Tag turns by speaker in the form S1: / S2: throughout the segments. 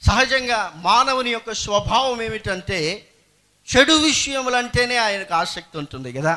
S1: సహజంగా మానవుని యొక్క స్వభావం ఏమిటంటే చెడు విషయములంటేనే ఆయనకు ఆసక్తి ఉంటుంది కదా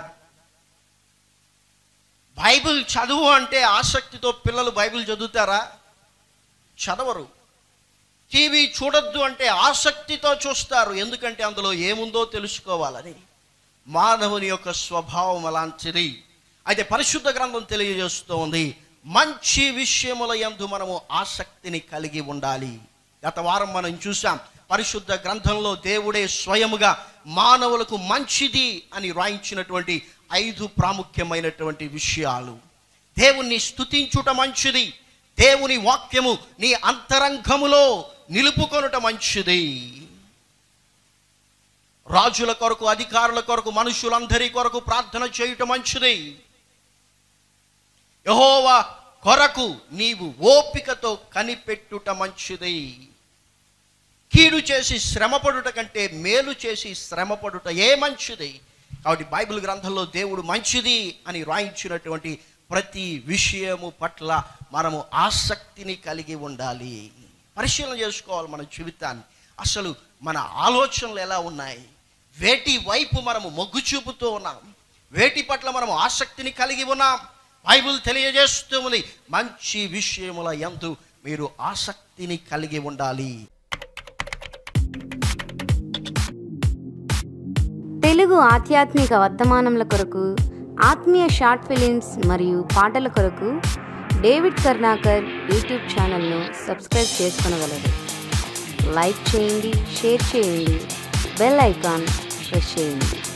S1: బైబిల్ చదువు అంటే ఆసక్తితో పిల్లలు బైబిల్ చదువుతారా చదవరు టీవీ చూడొద్దు అంటే ఆసక్తితో చూస్తారు ఎందుకంటే అందులో ఏముందో తెలుసుకోవాలని మానవుని యొక్క స్వభావం అలాంటిది అయితే పరిశుద్ధ గ్రంథం తెలియజేస్తోంది మంచి విషయముల యందు మనము ఆసక్తిని కలిగి ఉండాలి గత వారం మనం చూసాం పరిశుద్ధ గ్రంథంలో దేవుడే స్వయముగా మానవులకు మంచిది అని రాయించినటువంటి ఐదు ప్రాముఖ్యమైనటువంటి విషయాలు దేవుణ్ణి స్తుతించుట మంచిది దేవుని వాక్యము నీ అంతరంగములో నిలుపుకొనుట మంచిది రాజుల కొరకు అధికారుల కొరకు మనుషులందరి కొరకు ప్రార్థన చేయుట మంచిది యహోవా కొరకు నీవు ఓపికతో కనిపెట్టుట మంచిది కీడు చేసి శ్రమపడుట కంటే మేలు చేసి శ్రమపడుట ఏ మంచిది కాబట్టి బైబిల్ గ్రంథంలో దేవుడు మంచిది అని రాయించినటువంటి ప్రతి విషయము పట్ల మనము ఆసక్తిని కలిగి ఉండాలి పరిశీలన చేసుకోవాలి మన జీవితాన్ని అసలు మన ఆలోచనలు ఎలా ఉన్నాయి వేటి వైపు మనము మొగ్గు చూపుతూ ఉన్నాం వేటి పట్ల మనము ఆసక్తిని కలిగి ఉన్నాం బైబిల్ తెలియజేస్తూ ఉంది మంచి విషయముల ఎందు మీరు ఆసక్తిని కలిగి ఉండాలి
S2: తెలుగు ఆధ్యాత్మిక వర్తమానముల కొరకు ఆత్మీయ షార్ట్ ఫిలిమ్స్ మరియు పాటల కొరకు డేవిడ్ కర్ణాకర్ యూట్యూబ్ ఛానల్ను సబ్స్క్రైబ్ చేసుకొనగలరు లైక్ చేయండి షేర్ చేయండి బెల్ ఐకాన్ ప్రెస్ చేయండి